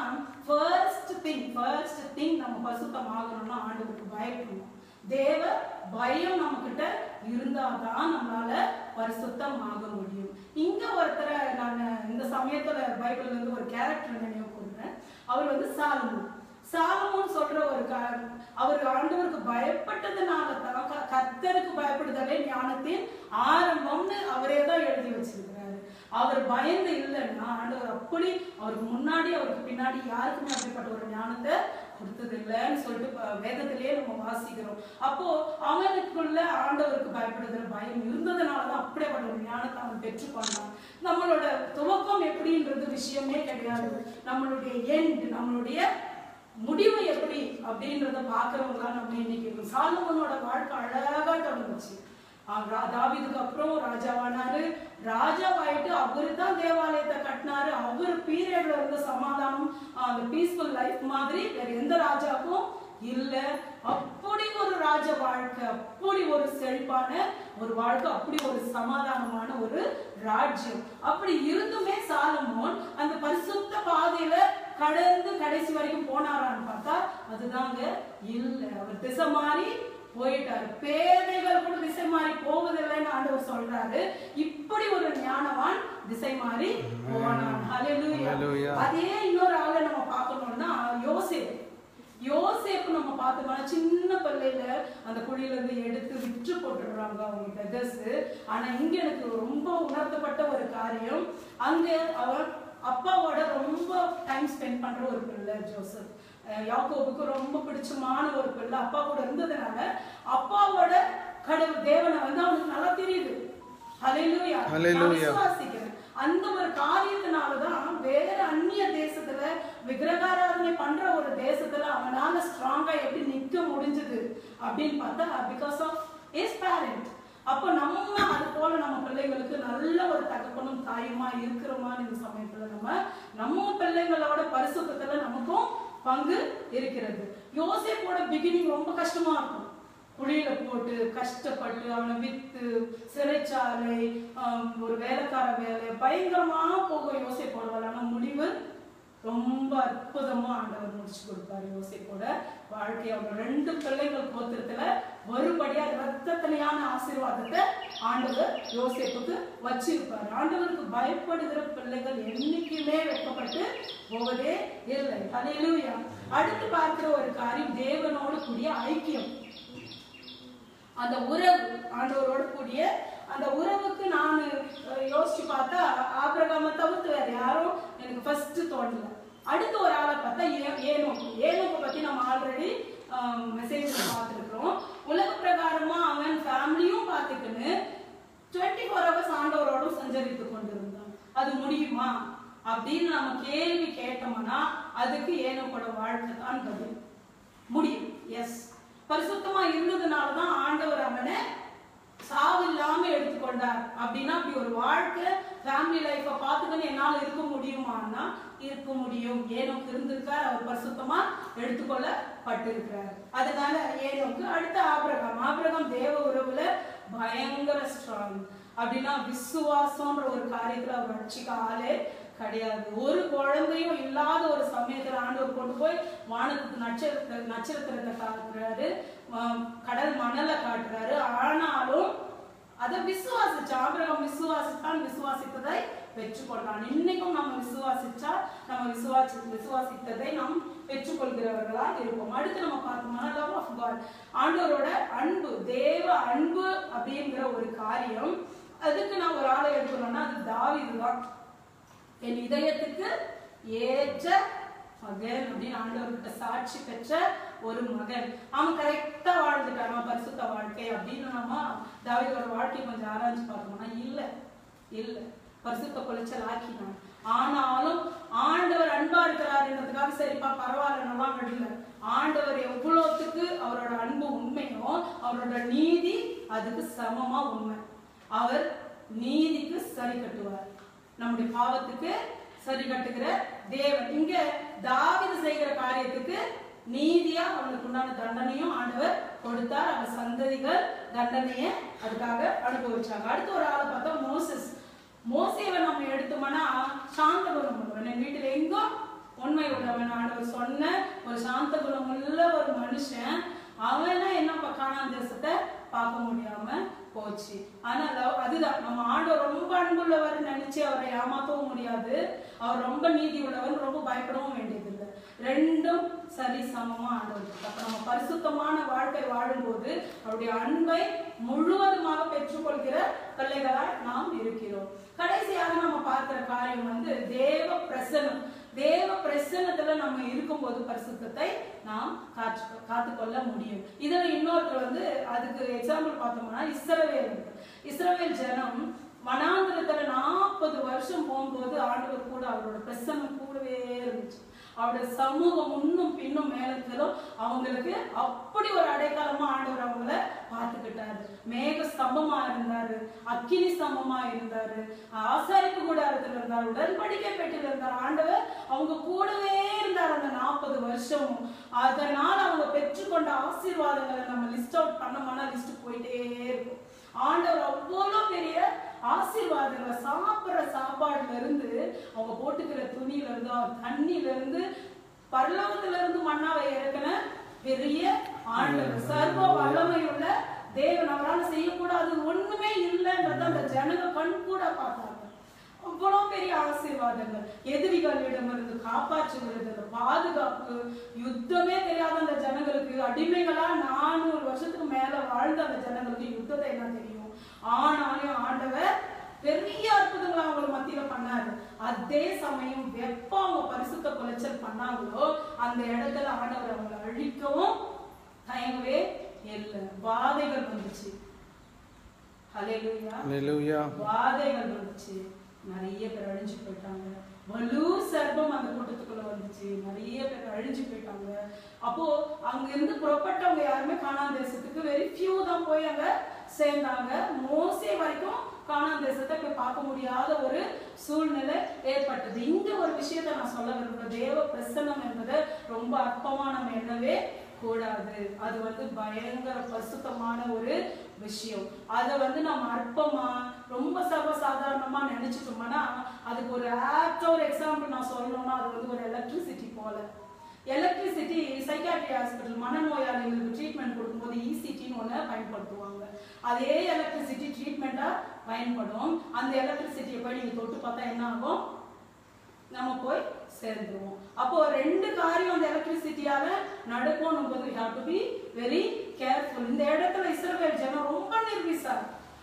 ஃபர்ஸ்ட் திங் ஃபர்ஸ்ட் திங் நம்ம பரிசுத்தம் ஆகணும்னா ஆண்டவருக்கு பயப்படணும் தேவ பயம் நம்ம கிட்ட இருந்தாதான் நம்மளால பரிசுத்தம் ஆக முடியும் இங்க ஒருத்தரை நான் இந்த சமயத்துல பைபிள்ல இருந்து ஒரு கேரக்டர் நினைவு கூறுறேன் அவர் வந்து சாலமோன் சாலமோன் சொல்ற ஒரு கா- அவர் ஆண்டவருக்கு பயப்பட்டதுனால தான் க- கர்த்தருக்கு பயப்படுதலே ஞானத்தின் ஆரம்பம்னு அவரே தான் எழுதி வச்சிருக்கிறாரு அவர் பயந்து இல்லைன்னா ஆண்டவர் அப்படி அவருக்கு முன்னாடி அவருக்கு பின்னாடி யாருக்குமே அப்படிப்பட்ட ஒரு ஞானத்தை கொடுத்தது இல்லைன்னு சொல்லிட்டு ப- வேதத்திலேயே நம்ம வாசிக்கிறோம் அப்போ அவனுக்குள்ள ஆண்டவருக்கு பயப்படுகிற பயம் இருந்ததுனால தான் அப்படிப்பட்ட ஒரு ஞானத்தை அவன் பெற்றுக்கொண்டான் நம்மளோட துவக்கம் எப்படின்றது விஷயமே கிடையாது நம்மளுடைய எண்ட் நம்மளுடைய முடிவு எப்படி அப்படின்றத பாக்குறவங்க நம்ம இன்னைக்கு இருக்கோம். சாலமோனோட வாழ்க்கை அழகா தொடங்குச்சு அவன் ரா- தாவீதுக்கு அப்புறம் ராஜாவானாரு ராஜாவாயிட்டு அவரு தான் தேவாலயத்தை கட்டினாரு அவர் பீரியட்ல இருந்த சமாதானம் ஆஹ், அந்த பீஸ்ஃபுல் லைஃப் மாதிரி வேற எந்த ராஜாவுக்கும் இல்ல அப்படி ஒரு ராஜ வாழ்க்கை அப்படி ஒரு செழிப்பான ஒரு வாழ்க்கை அப்படி ஒரு சமாதானமான ஒரு ராஜ்யம் அப்படி இருந்துமே சாலமோன் அந்த பரிசுத்த பாதையில கடந்து கடைசி வரைக்கும் போனாரான்னு பார்த்தா அதுதாங்க இல்ல அவர் திசை மாறி போயிட்டாரு பேதைகள் கூட திசை மாறி போவதில்லைன்னு ஆண்டவர் சொல்றாரு இப்படி ஒரு ஞானவான் திசை மாறி போனான் ஹalleluya Hallelujah. அதே இன்னொரு ஆளை நம்ம பார்க்கணும்னா யோசேப்பு யோசேப்பு நம்ம பார்த்தோம்னா சின்ன பிள்ளையில அந்த குழியில இருந்து எடுத்து விற்று போட்டுடுறாங்க அவங்க பிரதர்ஸ் ஆனா இங்க எனக்கு ரொம்ப உணர்த்தப்பட்ட ஒரு காரியம் அங்க அவன் அப்பாவோட ரொம்ப டைம் ஸ்பெண்ட் பண்ற ஒரு பிள்ளை ஜோசப் அஹ் யாக்கோபுக்கு ரொம்ப பிடிச்சமான ஒரு பிள்ளை அப்பா கூட இருந்ததுனால அப்பாவோட கடவுள் தேவனை வந்து அவனுக்கு நல்லா தெரியுது ஹalleluya நான் Hallelujah. விசுவாசிக்கிறேன் அந்த ஒரு காரியத்தினாலதான் வேற அந்நிய தேசத்துல விக்கிரகாராதனை பண்ற ஒரு தேசத்துல அவனால ஸ்ட்ராங்கா எப்படி நிக்க முடிஞ்சது அப்படின்னு பார்த்தா பிகாஸ் ஆஃப் இஸ் பேரண்ட் அப்போ நம்ம அது போல நம்ம பிள்ளைங்களுக்கு நல்ல ஒரு தகப்பனும் தாயுமா இருக்கிறோமான்னு இந்த சமயத்துல நம்ம நம்ம பிள்ளைங்களோட பரிசுத்தத்துல நமக்கும் பங்கு இருக்கிறது யோசேப்போட பிகினிங் ரொம்ப கஷ்டமா இருக்கும் குழியில போட்டு கஷ்டப்பட்டு அவனை வித்து சிறைச்சாலை ஆம், ஒரு வேலைக்கார வேலை பயங்கரமா போகும் யோசிப்போட ஆனா முடிவு ரொம்ப அற்புதமா ஆண்டவர் முடிச்சு கொடுப்பாரு யோசிப்போட வாழ்க்கை அவங்க ரெண்டு பிள்ளைகள் கோத்திரத்துல வரும்படியா ரத்தத்தனையான ஆசீர்வாதத்தை ஆண்டவர் யோசேப்புக்கு வச்சிருப்பாரு ஆண்டவருக்கு பயப்படுகிற பிள்ளைகள் என்னைக்குமே வெட்கப்பட்டு போவதே இல்லை ஹalleluya அடுத்து பார்க்கிற ஒரு காரியம் தேவனோடு கூடிய ஐக்கியம் அந்த உறவு ஆண்டவரோட கூடிய அந்த உறவுக்கு நான் அஹ், யோசிச்சு பார்த்தா ஆபிரகாம தவிர்த்து வேற யாரும் எனக்கு ஃபர்ஸ்ட் தோணல அடுத்து ஒரு ஆளை பார்த்தா ஏ- ஏனோக்கு ஏனோக்கு பத்தி நம்ம ஆல்ரெடி மெசேஜ் பார்த்துருக்கிறோம் உலக பிரகாரமா அவன் ஃபேமிலியும் பார்த்துக்கின்னு டுவெண்ட்டி ஃபோர் ஹவர்ஸ் ஆண்டவரோடும் சஞ்சரித்து கொண்டிருந்தான் அது முடியுமா அப்படின்னு நம்ம கேள்வி கேட்டோம்னா அதுக்கு ஏனோக்கோட வாழ்க்கை தான் பதில் முடியும் எஸ் பரிசுத்தமா இருந்ததுனால தான் ஆண்டவர் அவனை சாவு இல்லாம எடுத்துக்கொண்டார் அப்படின்னா அப்படி ஒரு வாழ்க்கை ஃபேமிலி லைஃப்பை பார்த்துக்கன்னு என்னால இருக்க முடியுமான்னா இருக்க முடியும் ஏனோக்கு இருந்திருக்கார் அவர் பரிசுத்தமா எடுத்துக்கொள்ளப்பட்டிருக்கிறார் அதனால ஏனோக்கு அடுத்த ஆபிரகாம் ஆபிரகாம் தேவ உறவுல பயங்கர ஸ்ட்ராங் அப்படின்னா விசுவாசம்ன்ற ஒரு காரியத்துல அவர் ரட்சிக்க ஆளே கிடையாது ஒரு குழந்தையும் இல்லாத ஒரு சமயத்துல ஆண்டவர் கொண்டு போய் வானத்துக்கு நட்சத்திர நட்சத்திரத்தை காட்டுறாரு ஆஹ் கடல் மணலை காட்டுறாரு ஆனாலும் அதை விசுவாசிச்சா ஆபிரகாம் விசுவாசித்தான் விசுவாசித்ததை பெற்றுக்கொண்டான் இன்னைக்கும் நம்ம விசுவாசிச்சா நம்ம விசுவாசி விசுவாசித்ததை நாம் பெற்றுக்கொள்கிறவர்களா இருப்போம் அடுத்து நம்ம பார்த்தோம்னா லவ் ஆஃப் காட் ஆண்டவரோட அன்பு தேவ அன்பு அப்படிங்கிற ஒரு காரியம் அதுக்கு நான் ஒரு ஆளை எடுக்கணும்னா அது தாவீது தான் என் இதயத்துக்கு ஏற்ற மகன் அப்படின்னு ஆண்டவர்கிட்ட சாட்சி பெற்ற ஒரு மகன் அவன் கரெக்டா வாழ்ந்துட்டான் அவன் பரிசுத்த வாழ்க்கை அப்படின்னு நம்ம தாவீதோட வாழ்க்கையை கொஞ்சம் ஆராய்ச்சி பார்த்தோம்னா இல்ல இல்ல பரிசுத்த குலைச்சல் ஆக்கினான் ஆனாலும் ஆண்டவர் அன்பா இருக்கிறாருன்றதுக்காக சரிப்பா பரவாயில்ல நல்லா விடல ஆண்டவர் எவ்வளவுத்துக்கு அவரோட அன்பு உண்மையோ அவரோட நீதி அதுக்கு சமமா உண்மை அவர் நீதிக்கு சரி கட்டுவார் நம்முடைய பாவத்துக்கு சரி கட்டுகிற தேவன் இங்க தாவீது செய்கிற காரியத்துக்கு நீதியா அவனுக்கு உண்டான தண்டனையும் ஆண்டவர் கொடுத்தார் அவன் சந்ததிகள் தண்டனையை அதுக்காக அனுபவிச்சாங்க அடுத்து ஒரு ஆளை பார்த்தா மோசஸ் மோசேவை நம்ம எடுத்தோம்னா சாந்த குணம் உள்ளவன் என் வீட்டுல எங்கும் உண்மை உள்ளவன் ஆண்டவர் சொன்ன ஒரு சாந்த குணமுள்ள ஒரு மனுஷன் அவனா என்ன ப- கானான் தேசத்தை பார்க்க முடியாம போச்சு ஆனா லவ்- அதுதான் நம்ம ஆண்டவர் ரொம்ப அன்புள்ளவர் நினைச்சு அவரை ஏமாத்தவும் முடியாது அவர் ரொம்ப நீதி உள்ளவர் ரொம்ப பயப்படவும் வேண்டியதில்லை ரெண்டும் சரி சமமா ஆண்டவர் இருக்கு. அப்ப நம்ம பரிசுத்தமான வாழ்க்கை வாழும்போது அவருடைய அன்பை முழுவதுமாக பெற்றுக்கொள்கிற பிள்ளைகளாய் நாம் இருக்கிறோம் கடைசியாக நம்ம பார்க்கிற காரியம் வந்து தேவ பிரசனம் தேவ பிரசன்னத்துல நம்ம இருக்கும்போது பரிசுத்தத்தை நாம் காற்று காத்துக்கொள்ள முடியும் இதுல இன்னொருத்தர் வந்து அதுக்கு எக்ஸாம்பிள் பார்த்தோம்னா இஸ்ரவேல் இருக்கு. இஸ்ரவேல் ஜனம் வனாந்திரத்துல நாற்பது வருஷம் போகும்போது ஆண்டவர் கூட அவரோட பிரசன்னம் கூடவே இருந்துச்சு அவருடைய சமூகம் முன்னும் பின்னும் மேலத்திலும் அவங்களுக்கு அப்படி ஒரு அடைக்காலமா ஆண்டவர் அவங்கள பார்த்துக்கிட்டாரு மேக ஸ்தம்பமா இருந்தாரு அக்கினி ஸ்தம்பமா இருந்தாரு ஆசாரிப்பு கூடாரத்துல இருந்தார் உடன்படிக்கை பெட்டில இருந்தார் ஆண்டவர் அவங்க கூடவே இருந்தார் அந்த நாற்பது வருஷமும் அதனால அவங்க பெற்றுக்கொண்ட ஆசீர்வாதங்களை நம்ம லிஸ்ட் அவுட் பண்ணோம்னா லிஸ்ட் போயிட்டே இருக்கும் ஆண்டவர் அவ்வளோ பெரிய ஆசீர்வாதங்களை சாப்பிடுற சாப்பாடுல இருந்து அவங்க போட்டுக்கிற துணியில இருந்து அவர் தண்ணியில இருந்து பரலோகத்துல இருந்து மண்ணாவை இறக்கின பெரிய ஆண்டவர் சர்வ வல்லமையுள்ள தேவன் அவரால் செய்யக்கூடாது ஒண்ணுமே இல்லைன்றத அந்த ஜனங்க கண் கூட பார்த்தாங்க அவ்வளவு பெரிய ஆசீர்வாதங்கள் எதிரிகளிடமிருந்து காப்பாற்றுகிறது அந்த பாதுகாப்பு யுத்தமே தெரியாத அந்த ஜனங்களுக்கு அடிமைகளா நானூறு வருஷத்துக்கு மேல வாழ்ந்த அந்த ஜனங்களுக்கு யுத்தத்தை என்ன தெரியும் ஆனாலும் ஆண்டவர் பெரிய அற்புதங்களை அவங்க மத்தியில பண்ணாரு அதே சமயம் எப்ப அவங்க பரிசுத்த குலைச்சல் பண்ணாங்களோ அந்த இடத்துல ஆண்டவர் அவங்களை அழிக்கவும் தயங்கவே இல்லை வாதைகள் வந்துச்சு ஹalleluya Hallelujah. வாதைகள் வந்துச்சு நிறைய பேர் அழிஞ்சு போயிட்டாங்க வலூர் சர்ப்பம் அந்த கூட்டத்துக்குள்ள வந்துச்சு நிறைய பேர் அழிஞ்சு போயிட்டாங்க அப்போ அங்க இருந்து புறப்பட்டவங்க யாருமே கானான் தேசத்துக்கு வெரி ஃபியூ தான் போய் அங்க சேர்ந்தாங்க மோசே வரைக்கும் கானான் தேசத்தை போய் பார்க்க முடியாத ஒரு சூழ்நிலை ஏற்பட்டது இங்க ஒரு விஷயத்தை நான் சொல்ல விரும்புறேன் தேவ பிரசன்னம் என்பது ரொம்ப அற்பமா நம்ம எண்ணவே கூடாது அது வந்து பயங்கர பரிசுத்தமான ஒரு விஷயம் அதை வந்து நம்ம அற்பமா ரொம்ப சர்வசாதாரணமா நினைச்சிட்டோம்னா அதுக்கு ஒரு ஆப்டா ஒரு எக்ஸாம்பிள் நான் சொல்லணும்னா அது வந்து ஒரு எலக்ட்ரிசிட்டி போல எலக்ட்ரிசிட்டி சைக்காட்ரி ஹாஸ்பிட்டல் மனநோயாளிகளுக்கு ட்ரீட்மெண்ட் கொடுக்கும்போது இசிடின்னு ஒன்று பயன்படுத்துவாங்க அதே எலக்ட்ரிசிட்டி ட்ரீட்மெண்ட்டாக பயன்படும் அந்த எலக்ட்ரிசிட்டியை போய் நீங்கள் தொட்டு பார்த்தா என்ன ஆகும் நம்ம போய் சேர்ந்துருவோம் அப்போ ரெண்டு காரியம் அந்த எலக்ட்ரிசிட்டியால நடக்கும் போது we have to be very careful இந்த இடத்துல இஸ்ரவேல் ஜனம் ரொம்ப நிர்விசா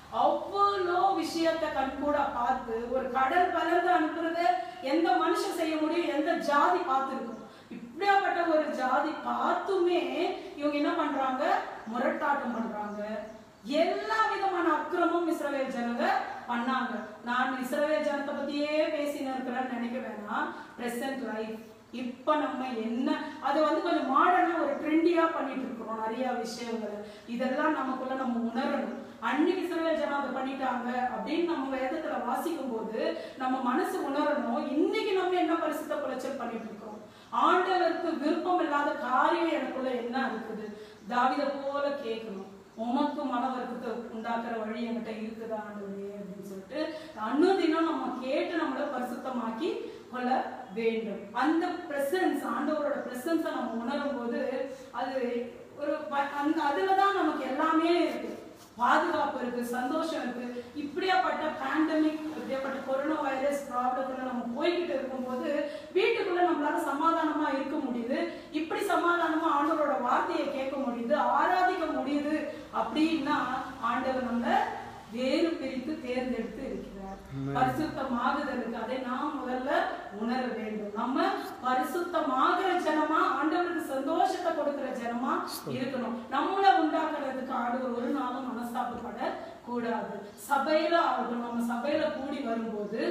அவ்வளோ விஷயத்தை கண்கூட பார்த்து ஒரு கடல் பலர்ந்து அனுப்புறது எந்த மனுஷன் செய்ய முடியும் எந்த ஜாதி பார்த்துருக்கும் இப்படியாப்பட்ட ஒரு ஜாதி பார்த்துமே இவங்க என்ன பண்றாங்க முரட்டாட்டம் பண்றாங்க எல்லா விதமான அக்கிரமும் இஸ்ரவேல் ஜனங்க பண்ணாங்க நான் இஸ்ரவேல் ஜனத்தை பத்தியே பேசின்னு இருக்கிறேன்னு நினைக்க வேணாம் பிரசன்ட் லைஃப் இப்ப நம்ம என்ன அது வந்து கொஞ்சம் மாடர்னா ஒரு ட்ரெண்டியா பண்ணிட்டு இருக்கிறோம் நிறைய விஷயங்கள் இதெல்லாம் நமக்குள்ள நம்ம உணரணும் அன்னைக்கு இஸ்ரவேல் ஜனம் அதை பண்ணிட்டாங்க அப்படின்னு நம்ம வேதத்துல வாசிக்கும் போது நம்ம மனசு உணரணும் இன்னைக்கு நம்ம என்ன பரிசுத்த குலைச்சல் பண்ணிட்டு இருக்கிறோம் ஆண்டவருக்கு விருப்பம் இல்லாத காரியம் எனக்குள்ள என்ன இருக்குது தாவித போல கேட்கணும் உமக்கு மன வருத்தத்தை உண்டாக்குற வழி என்கிட்ட இருக்குதா ஆண்டவரே அப்படின்னு சொல்லிட்டு அன்னுதினம் நம்ம கேட்டு நம்மள பரிசுத்தமாக்கி கொள்ள வேண்டும் அந்த பிரசன்ஸ் ஆண்டவரோட பிரசன்ஸை நம்ம உணரும் போது அது ஒரு ப- அந்த அதுல தான் நமக்கு எல்லாமே இருக்கு பாதுகாப்பு இருக்கு சந்தோஷம் இருக்கு இப்படியாப்பட்ட பேண்டமிக் இப்படியாப்பட்ட கொரோனா வைரஸ் ப்ராப்ளத்துல நம்ம போய்கிட்டு இருக்கும்போது வீட்டுக்குள்ள நம்மளால சமாதானமா இருக்க முடியுது இப்படி சமாதானமா ஆண்டவரோட வார்த்தையை கேட்க முடியுது ஆராதிக்க முடியுது அப்படின்னா ஆண்டவர் நம்மள வேறு பிரித்து தேர்ந்தெடுத்து இருக்கிறார் பரிசுத்தமாகுதலுக்கு அதை நாம் முதல்ல உணர வேண்டும் நம்ம பரிசுத்தமாகிற ஜனமா ஆண்டவருக்கு சந்தோஷத்தை கொடுக்கிற ஜனமா இருக்கணும் நம்மள உண்டாக்குறதுக்கு ஆண்டவர் ஒரு நாளும் மனஸ்தாபப்பட கூடாது சபையில ஆகட்டும் நம்ம சபையில கூடி வரும்போது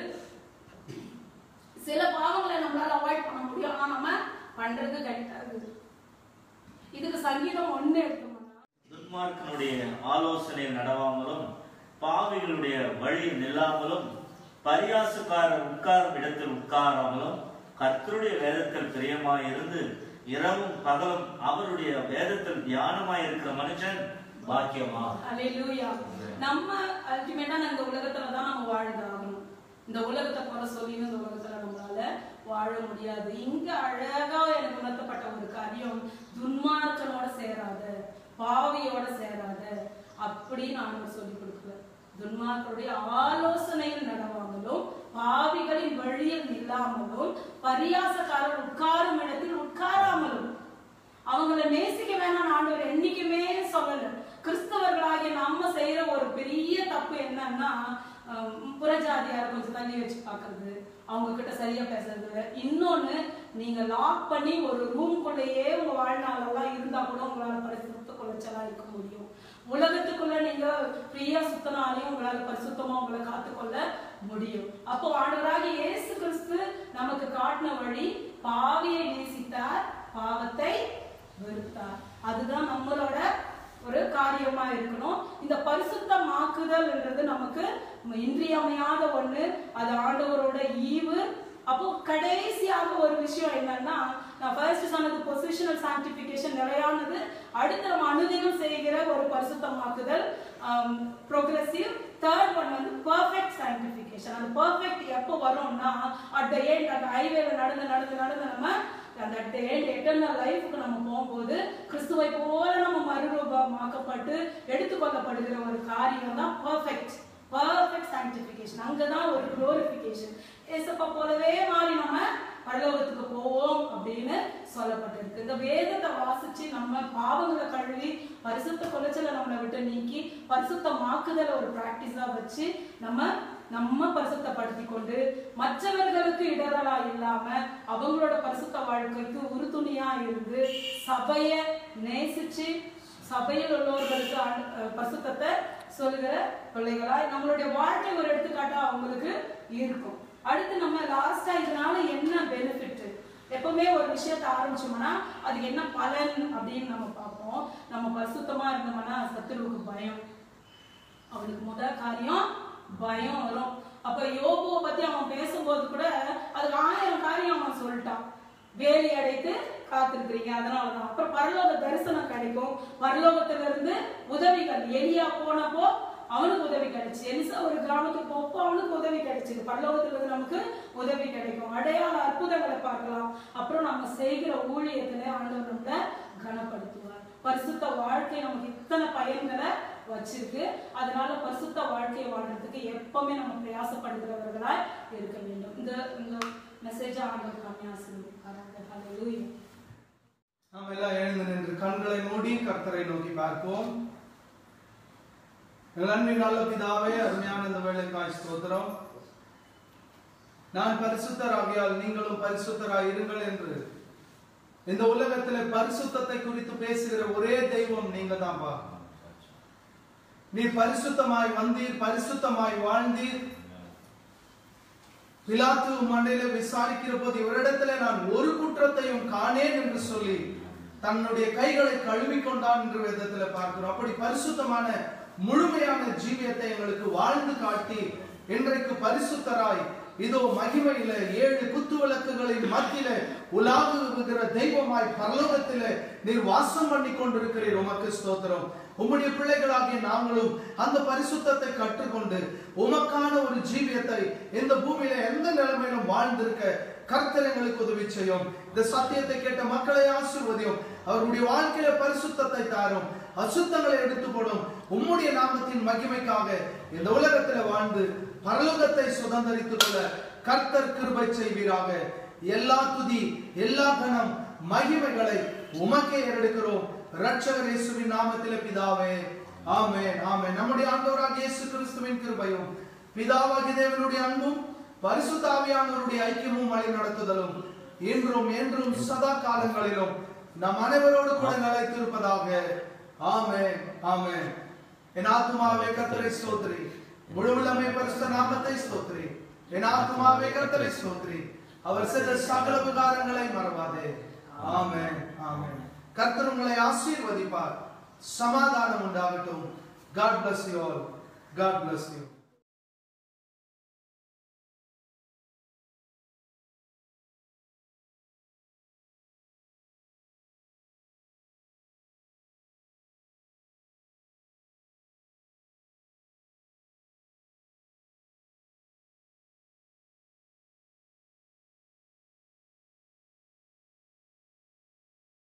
சில பாவங்களை நம்மளால அவாய்ட் பண்ண முடியும் ஆனா நம்ம பண்றது கிடையாது இதுக்கு சங்கீதம் ஒண்ணு எடுத்தோம்னா துன்மார்க்கனுடைய ஆலோசனை நடவாமலும் பாவிகளுடைய வழி நில்லாமலும் பரியாசுக்காரர் உட்காரும் இடத்தில் உட்காராமலும் கர்த்தருடைய வேதத்தில் பிரியமாயிருந்து இரவும் பகலும் அவருடைய வேதத்தில் தியானமாய் இருக்கிற மனுஷன் பாக்கியமா அல்லேலூயா நம்ம அல்டிமேட்டா இந்த உலகத்துல தான் நம்ம வாழ்ந்தாகணும் இந்த உலகத்தை குறை சொல்லி இந்த உலகத்துல நம்மளால வாழ முடியாது இங்க அழகா எனக்கு உணர்த்தப்பட்ட ஒரு காரியம் துன்மார்க்கனோட சேராத பாவியோட சேராத அப்படி நான் சொல்லி கொடுக்குறேன் துன்மார்களுடைய ஆலோசனையில் நடவாமலும் பாவிகளின் வழியில் நில்லாமலும் பரியாசக்காரர் உட்காரும் இடத்தில் உட்காராமலும் அவங்கள நேசிக்க வேணாம் ஆண்டவர் என்னைக்குமே சொல்லல கிறிஸ்தவர்களாகிய நம்ம செய்யற ஒரு பெரிய தப்பு என்னன்னா ஹம், புறஜாதியாரை கொஞ்சம் தள்ளி வச்சு பார்க்கிறது அவங்க கிட்ட சரியா பேசுறது இல்ல. இன்னொன்னு நீங்க லாக் பண்ணி ஒரு ரூம்குள்ளேயே உங்க வாழ்நாளெல்லாம் இருந்தா கூட உங்களால பரிசுத்த குலைச்சலா இருக்க முடியும் உலகத்துக்குள்ள நீங்க ஃப்ரீயா சுத்தினாலையும் உங்களால பரிசுத்தமா உங்களை காத்துக்கொள்ள முடியும் அப்போ ஆண்டவராகிய இயேசு கிறிஸ்து நமக்கு காட்டின வழி பாவியை நேசித்தார் பாவத்தை வெறுத்தார் அதுதான் நம்மளோட ஒரு காரியமா இருக்கணும் இந்த பரிசுத்தமாக்குதல்ன்றது நமக்கு இன்றியமையாத ஒண்ணு அது ஆண்டவரோட ஈவு அப்போ கடைசியாக ஒரு விஷயம் என்னன்னா நான் ஃபர்ஸ்ட் சொன்னது பொசிஷனல் சாங்டிபிகேஷன் நிலையானது அடுத்து நம்ம அனுதினம் செய்கிற ஒரு பரிசுத்தமாக்குதல் ப்ரோக்ரஸிவ் தேர்ட் ஒன் வந்து பர்ஃபெக்ட் சாங்டிபிகேஷன் அந்த பர்ஃபெக்ட் எப்போ வரும்னா அட் த எண்ட் அந்த ஹைவேல நடந்து நடந்து நடந்து நம்ம அந்த அட் த எண்ட் எட்டர்னல் லைஃப்க்கு நம்ம போகும்போது கிறிஸ்துவை போல நம்ம மறுரூபமாக்கப்பட்டு எடுத்துக்கொள்ளப்படுகிற ஒரு காரியம் தான் பர்ஃபெக்ட் பர்ஃபெக்ட் சாங்டிபிகேஷன் அங்கதான் ஒரு குளோரிஃபிகேஷன் ஏசப்பா போலவே மாறி நம்ம பரலோகத்துக்கு போவோம் அப்படின்னு சொல்லப்பட்டிருக்கு இந்த வேதத்தை வாசிச்சு நம்ம பாவங்களை கழுவி பரிசுத்த குலைச்சலை நம்மளை விட்டு நீக்கி பரிசுத்தமாக்குதல ஒரு பிராக்டிஸா வச்சு நம்ம நம்ம பரிசுத்தப்படுத்தி கொண்டு மற்றவர்களுக்கு இடரலா இல்லாம அவங்களோட பரிசுத்த வாழ்க்கைக்கு உறுதுணையா இருந்து சபையை நேசிச்சு சபையில் உள்ளவர்களுக்கு ஆண்டு- அஹ் பரிசுத்தத்தை சொல்லுகிற பிள்ளைகளாய் நம்மளுடைய வாழ்க்கை ஒரு எடுத்துக்காட்டா அவங்களுக்கு இருக்கும் அடுத்து நம்ம லாஸ்டா இதனால என்ன பெனிஃபிட் எப்பவுமே ஒரு விஷயத்தை ஆரம்பிச்சோம்னா அது என்ன பலன் அப்படின்னு நம்ம பார்ப்போம் நம்ம பரிசுத்தமா இருந்தோம்னா சத்துருவுக்கு பயம் அவனுக்கு முதல் காரியம் பயம் வரும் அப்ப யோபுவை பத்தி அவன் பேசும்போது கூட அதுக்கு ஆயிரம் காரியம் அவன் சொல்லிட்டான் வேலி அடைத்து காத்திருக்கிறீங்க அதனாலதான் அப்புறம் பரலோக தரிசனம் கிடைக்கும் பரலோகத்துல இருந்து உதவிகள் எலியா போனப்போ அவனுக்கு உதவி கிடைச்சு எலிசா ஒரு கிராமத்துக்கு போப்போ அவனுக்கு உதவி கிடைச்சது பரலோகத்துல இருந்து நமக்கு உதவி கிடைக்கும் அடையாள அற்புதங்களை பார்க்கலாம் அப்புறம் நம்ம செய்கிற ஊழியத்துல ஆண்டவர் நம்மள கனப்படுத்துவார் பரிசுத்த வாழ்க்கை நமக்கு இத்தனை பயன்களை வச்சிருக்கு அதனால பரிசுத்த வாழ்க்கையை வாழ்றதுக்கு எப்பவுமே நம்ம பிரயாசப்படுகிறவர்களா இருக்க வேண்டும் இந்த இந்த மெசேஜ் ஆண்டவர் கம்மியாசிருக்காங்க ஹalleluya நாம் எல்லாம் எழுந்து நின்று கண்களை மூடி கர்த்தரை நோக்கி பார்ப்போம் எங்கள் அன்பின் நல்ல பிதாவே அருமையான இந்த வேலைக்காய் ஸ்தோத்திரம் நான் பரிசுத்தராகியால் நீங்களும் பரிசுத்தராய் இருங்கள் என்று இந்த உலகத்திலே பரிசுத்தத்தை குறித்து பேசுகிற ஒரே தெய்வம் நீங்க தான்பா நீ பரிசுத்தமாய் வந்தீர் பரிசுத்தமாய் வாழ்ந்தீர் பிலாத்து மண்டையில விசாரிக்கிற போது இவரிடத்துல நான் ஒரு குற்றத்தையும் காணேன் என்று சொல்லி தன்னுடைய கைகளை கழுவி கொண்டான் என்று வேதத்துல பார்க்கிறோம் அப்படி பரிசுத்தமான முழுமையான ஜீவியத்தை எங்களுக்கு வாழ்ந்து காட்டி இன்றைக்கு பரிசுத்தராய் இதோ மகிமையில ஏழு குத்து விளக்குகளின் மத்தியில உலாவுகிற தெய்வமாய் பரலோகத்திலே நீர் வாசம் பண்ணி கொண்டிருக்கிறீர் உமக்கு ஸ்தோத்திரம் உம்முடைய பிள்ளைகளாகிய நாங்களும் அந்த பரிசுத்தத்தை கற்றுக்கொண்டு உமக்கான ஒரு ஜீவியத்தை இந்த பூமியில எந்த நிலைமையிலும் வாழ்ந்திருக்க கர்த்தர் எங்களுக்கு உதவி செய்யும் இந்த சத்தியத்தை கேட்ட மக்களை ஆசீர்வதியும் அவருடைய வாழ்க்கையில பரிசுத்தத்தை தாரும் அசுத்தங்களை எடுத்து போடும் உம்முடைய நாமத்தின் மகிமைக்காக இந்த உலகத்துல வாழ்ந்து பரலோகத்தை சுதந்திரித்துக் கொள்ள கர்த்தர் கிருபை செய்வீராக எல்லா துதி எல்லா கணம் மகிமைகளை உமக்கே ஏறெடுக்கிறோம் ரட்சகர் இயேசுவின் நாமத்திலே பிதாவே ஆமென் ஆமென் நம்முடைய ஆண்டவராக இயேசு கிறிஸ்துவின் கிருபையும் பிதாவாகிய தேவனுடைய அன்பும் பரிசுத்த ஆவியானவருடைய ஐக்கியமும் வழி நடத்துதலும் இன்றும் என்றும் சதா காலங்களிலும் நம் அனைவரோடு கூட நிலைத்திருப்பதாக ஆமென் ஆமென் என் ஆத்துமாவே கர்த்தரை ஸ்தோத்திரி முழுவலமே பரிசுத்த நாமத்தை ஸ்தோத்திரி என் ஆத்துமாவே கர்த்தரை ஸ்தோத்திரி அவர் செய்த சகல உபகாரங்களை மறவாதே ஆமென் ஆமென் கர்த்தர் உங்களை ஆசீர்வதிப்பார் சமாதானம் உண்டாகட்டும் God bless you all. God bless you.